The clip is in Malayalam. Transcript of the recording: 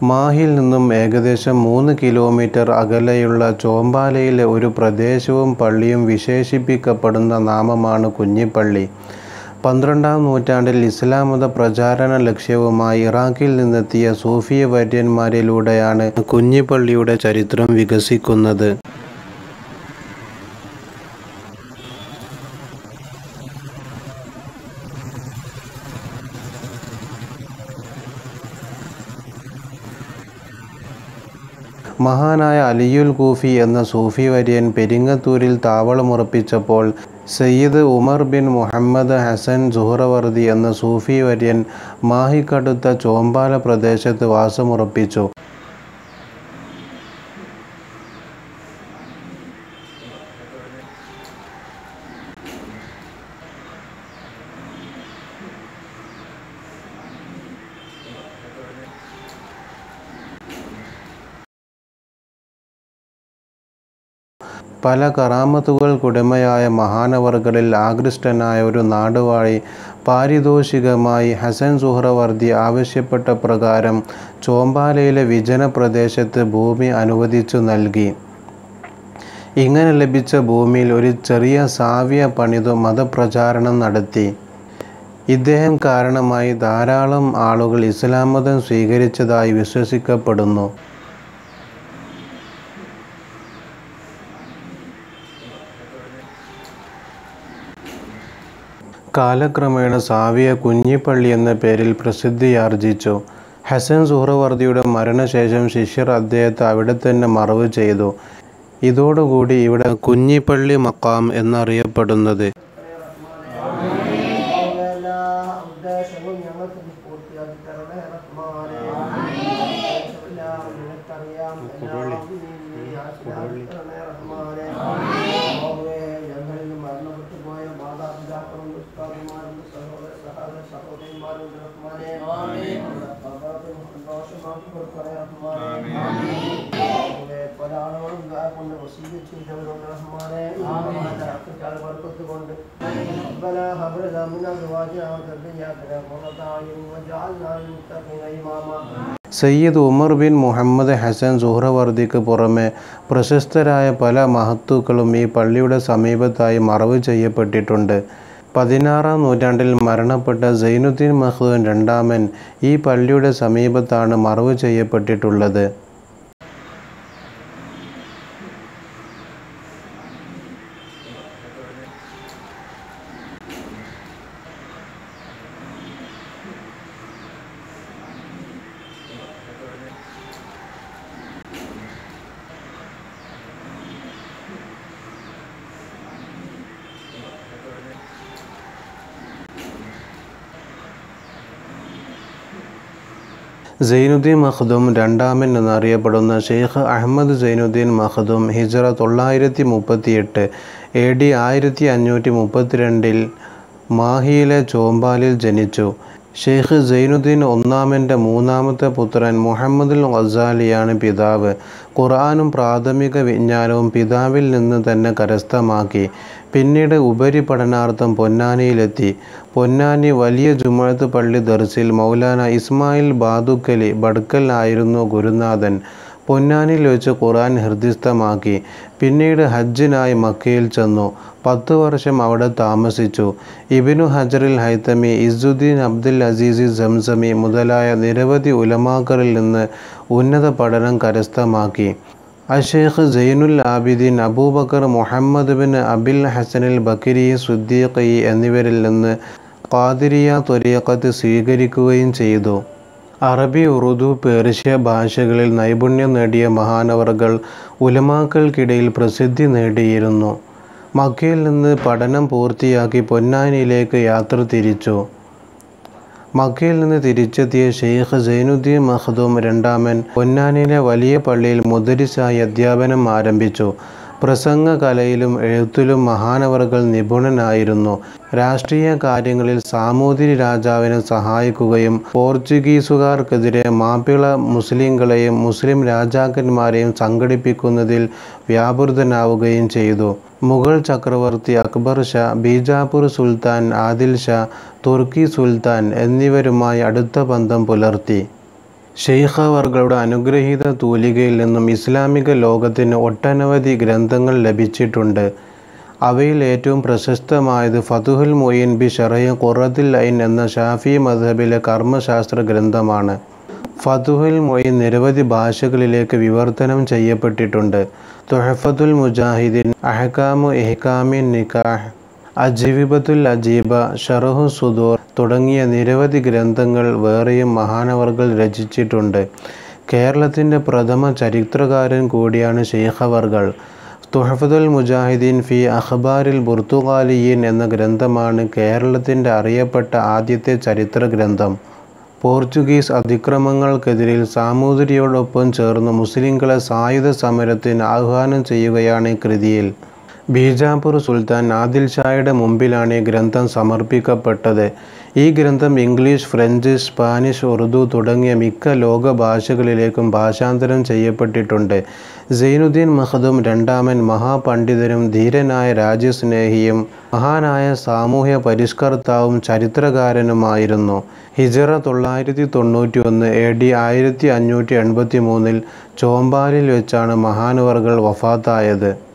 മാഹിയിൽ നിന്നും ഏകദേശം മൂന്ന് കിലോമീറ്റർ അകലെയുള്ള ചോമ്പാലയിലെ ഒരു പ്രദേശവും പള്ളിയും വിശേഷിപ്പിക്കപ്പെടുന്ന നാമമാണ് കുഞ്ഞിപ്പള്ളി പന്ത്രണ്ടാം നൂറ്റാണ്ടിൽ ഇസ്ലാം മത പ്രചാരണ ലക്ഷ്യവുമായി ഇറാഖിൽ നിന്നെത്തിയ സൂഫി വര്യന്മാരിലൂടെയാണ് കുഞ്ഞിപ്പള്ളിയുടെ ചരിത്രം വികസിക്കുന്നത് മഹാനായ അലിയുൽ കൂഫി എന്ന സൂഫി വര്യൻ പെരിങ്ങത്തൂരിൽ താവളമുറപ്പിച്ചപ്പോൾ സയ്യിദ് ഉമർ ബിൻ മുഹമ്മദ് ഹസൻ സുഹറവർദി എന്ന സൂഫി വര്യൻ മാഹിക്കടുത്ത ചോമ്പാല പ്രദേശത്ത് വാസമുറപ്പിച്ചു പല കറാമത്തുകൾക്കുടമയായ മഹാനവർകളിൽ ആകൃഷ്ടനായ ഒരു നാടുവാഴി പാരിതോഷികമായി ഹസൻ സുഹ്റവർദി ആവശ്യപ്പെട്ട പ്രകാരം ചോമ്പാലയിലെ വിജന പ്രദേശത്ത് ഭൂമി അനുവദിച്ചു നൽകി ഇങ്ങനെ ലഭിച്ച ഭൂമിയിൽ ഒരു ചെറിയ സാവ്യ പണിതു മതപ്രചാരണം നടത്തി ഇദ്ദേഹം കാരണമായി ധാരാളം ആളുകൾ ഇസ്ലാം മതം സ്വീകരിച്ചതായി വിശ്വസിക്കപ്പെടുന്നു കാലക്രമേണ സാവിയ കുഞ്ഞിപ്പള്ളി എന്ന പേരിൽ പ്രസിദ്ധിയാർജിച്ചു ഹസൻ സുഹ്റവർദിയുടെ മരണശേഷം ശിഷ്യർ അദ്ദേഹത്തെ അവിടെ തന്നെ മറവ് ചെയ്തു ഇതോടുകൂടി ഇവിടെ കുഞ്ഞിപ്പള്ളി മക്കാം എന്നറിയപ്പെടുന്നത് എല്ലാ ഉദ്ദേശവും ഞങ്ങൾക്ക് നീ പൂർത്തിയാക്കി തരണേ റഹ്മാനേ. എല്ലാം നിനക്കറിയാം. എല്ലാം നീ ആശീർവദിച്ചു തരണേ റഹ്മാനേ. അല്ലാഹുവേ, ഞങ്ങളിൽ നിന്ന് മരണപ്പെട്ടു പോയ മാതാപിതാക്കളും ഉസ്താദുമാരും സഹോദര സഹോദര സഹോദരിമാരും റഹ്മാനേ. അവരുടെ ഖബറും സന്തോഷമാക്കി കൊടുക്കണേ റഹ്മാനേ. അല്ലാഹുവേ, പല ആളുകളും ദുആ കൊണ്ട് വസീയത്ത് ചെയ്തവരുണ്ട് റഹ്മാനേ. അവരുടെ ഹക്കുകൾ ബർക്കത്ത് കൊണ്ട് ربنا هب لنا من ازواجنا وذرياتنا قرة اعين واجعلنا للمتقين اماما സയ്യിദ് ഉമർ ബിൻ മുഹമ്മദ് ഹസൻ സുഹ്റവർദിക്ക് പുറമെ പ്രശസ്തരായ പല മഹത്തുക്കളും ഈ പള്ളിയുടെ സമീപത്തായി മറവ് ചെയ്യപ്പെട്ടിട്ടുണ്ട് പതിനാറാം നൂറ്റാണ്ടിൽ മരണപ്പെട്ട സൈനുദ്ദീൻ മഹ്ദൂൻ രണ്ടാമൻ ഈ പള്ളിയുടെ സമീപത്താണ് മറവ് ചെയ്യപ്പെട്ടിട്ടുള്ളത് സൈനുദ്ദീൻ മഖ്ദൂം രണ്ടാമൻ എന്നറിയപ്പെടുന്ന ഷെയ്ഖ് അഹമ്മദ് സൈനുദ്ദീൻ മഖ്ദൂം ഹിജറ തൊള്ളായിരത്തി മുപ്പത്തിയെട്ട് എ ഡി ആയിരത്തി അഞ്ഞൂറ്റി മുപ്പത്തിരണ്ടിൽ മാഹിയിലെ ചോമ്പാലിൽ ജനിച്ചു ഷെയ്ഖ് സൈനുദ്ദീൻ ഒന്നാമൻ്റെ മൂന്നാമത്തെ പുത്രൻ മുഹമ്മദുൽ ഗസാലിയാണ് പിതാവ് ഖുർആാനും പ്രാഥമിക വിജ്ഞാനവും പിതാവിൽ നിന്ന് തന്നെ കരസ്ഥമാക്കി പിന്നീട് ഉപരിപഠനാർത്ഥം പൊന്നാനിയിലെത്തി പൊന്നാനി വലിയ ജുമഴത്ത് പള്ളി ദർസിൽ മൗലാന ഇസ്മായിൽ ബാദുക്കലി ബഡ്ക്കൽ ആയിരുന്നു ഗുരുനാഥൻ പൊന്നാനിയിൽ വെച്ച് ഖുർആൻ ഹൃദിസ്ഥമാക്കി പിന്നീട് ഹജ്ജിനായി മക്കയിൽ ചെന്നു പത്ത് വർഷം അവിടെ താമസിച്ചു ഇബിനു ഹജറിൽ ഹൈത്തമി ഇസുദ്ദീൻ അബ്ദുൽ അസീസി സംസമി മുതലായ നിരവധി ഉലമാക്കളിൽ നിന്ന് ഉന്നത പഠനം കരസ്ഥമാക്കി അഷേഖ് സൈനുൽ ആബിദീൻ അബൂബക്കർ മുഹമ്മദ് ബിൻ അബിൽ ഹസനിൽ ബക്കിരി സുദ്ദീഖി എന്നിവരിൽ നിന്ന് ഖാദിരിയ ത്വരീഖത്ത് സ്വീകരിക്കുകയും ചെയ്തു അറബി ഉറുദു പേർഷ്യ ഭാഷകളിൽ നൈപുണ്യം നേടിയ മഹാനവറുകൾ ഉലമാക്കൾക്കിടയിൽ പ്രസിദ്ധി നേടിയിരുന്നു മക്കയിൽ നിന്ന് പഠനം പൂർത്തിയാക്കി പൊന്നാനിയിലേക്ക് യാത്ര തിരിച്ചു മക്കയിൽ നിന്ന് തിരിച്ചെത്തിയ ഷെയ്ഖ് സൈനുദ്ദീൻ മഖ്ദൂം രണ്ടാമൻ പൊന്നാനിയിലെ വലിയ പള്ളിയിൽ മുദരിസായി അധ്യാപനം ആരംഭിച്ചു പ്രസംഗ കലയിലും എഴുത്തിലും മഹാനവറുകൾ നിപുണനായിരുന്നു രാഷ്ട്രീയ കാര്യങ്ങളിൽ സാമൂതിരി രാജാവിനെ സഹായിക്കുകയും പോർച്ചുഗീസുകാർക്കെതിരെ മാപ്പിള മുസ്ലിങ്ങളെയും മുസ്ലിം രാജാക്കന്മാരെയും സംഘടിപ്പിക്കുന്നതിൽ വ്യാപൃതനാവുകയും ചെയ്തു മുഗൾ ചക്രവർത്തി അക്ബർ ഷാ ബീജാപൂർ സുൽത്താൻ ആദിൽ ഷാ തുർക്കി സുൽത്താൻ എന്നിവരുമായി അടുത്ത ബന്ധം പുലർത്തി ഷെയ്ഖവർകളുടെ അനുഗ്രഹീത തൂലികയിൽ നിന്നും ഇസ്ലാമിക ലോകത്തിന് ഒട്ടനവധി ഗ്രന്ഥങ്ങൾ ലഭിച്ചിട്ടുണ്ട് അവയിൽ ഏറ്റവും പ്രശസ്തമായത് ഫതുഹുൽ മൊയ്യൻ ബി ഷറയ ഖുറത്തുൽ ഐൻ എന്ന ഷാഫി മദ്ഹബിലെ കർമ്മശാസ്ത്ര ഗ്രന്ഥമാണ് ഫതുഹുൽ മൊയ്ൻ നിരവധി ഭാഷകളിലേക്ക് വിവർത്തനം ചെയ്യപ്പെട്ടിട്ടുണ്ട് തുഹഫത്തുൽ മുജാഹിദീൻ അഹ്കാമു ഇഹ്കാമിൻ നിക്കാഹ് അജീബത്തുൽ അജീബ ഷറഹു സുദൂർ തുടങ്ങിയ നിരവധി ഗ്രന്ഥങ്ങൾ വേറെയും മഹാനവർകൾ രചിച്ചിട്ടുണ്ട് കേരളത്തിൻ്റെ പ്രഥമ ചരിത്രകാരൻ കൂടിയാണ് ഷെയ്ഖവർകൾ തുഹഫത്തുൽ മുജാഹിദീൻ ഫി അഖ്ബാരിൽ ബുർത്തുഗാലിയീൻ എന്ന ഗ്രന്ഥമാണ് കേരളത്തിൻ്റെ അറിയപ്പെട്ട ആദ്യത്തെ ചരിത്ര ഗ്രന്ഥം പോർച്ചുഗീസ് അതിക്രമങ്ങൾക്കെതിരിൽ സാമൂതിരിയോടൊപ്പം ചേർന്ന് മുസ്ലിങ്ങളെ സായുധ സമരത്തിന് ആഹ്വാനം ചെയ്യുകയാണ് ഈ കൃതിയിൽ ബീജാപൂർ സുൽത്താൻ ആദിൽ ഷായുടെ മുമ്പിലാണ് ഈ ഗ്രന്ഥം സമർപ്പിക്കപ്പെട്ടത് ഈ ഗ്രന്ഥം ഇംഗ്ലീഷ് ഫ്രഞ്ച് സ്പാനിഷ് ഉറുദു തുടങ്ങിയ മിക്ക ലോക ഭാഷകളിലേക്കും ഭാഷാന്തരം ചെയ്യപ്പെട്ടിട്ടുണ്ട് സൈനുദ്ദീൻ മഹദും രണ്ടാമൻ മഹാപണ്ഡിതനും ധീരനായ രാജ്യസ്നേഹിയും മഹാനായ സാമൂഹ്യ പരിഷ്കർത്താവും ചരിത്രകാരനുമായിരുന്നു ഹിജറ തൊള്ളായിരത്തി തൊണ്ണൂറ്റി ഒന്ന് എ ഡി ആയിരത്തി അഞ്ഞൂറ്റി എൺപത്തി മൂന്നിൽ ചോമ്പാലിൽ വെച്ചാണ് മഹാനവർകൾ വഫാത്തായത്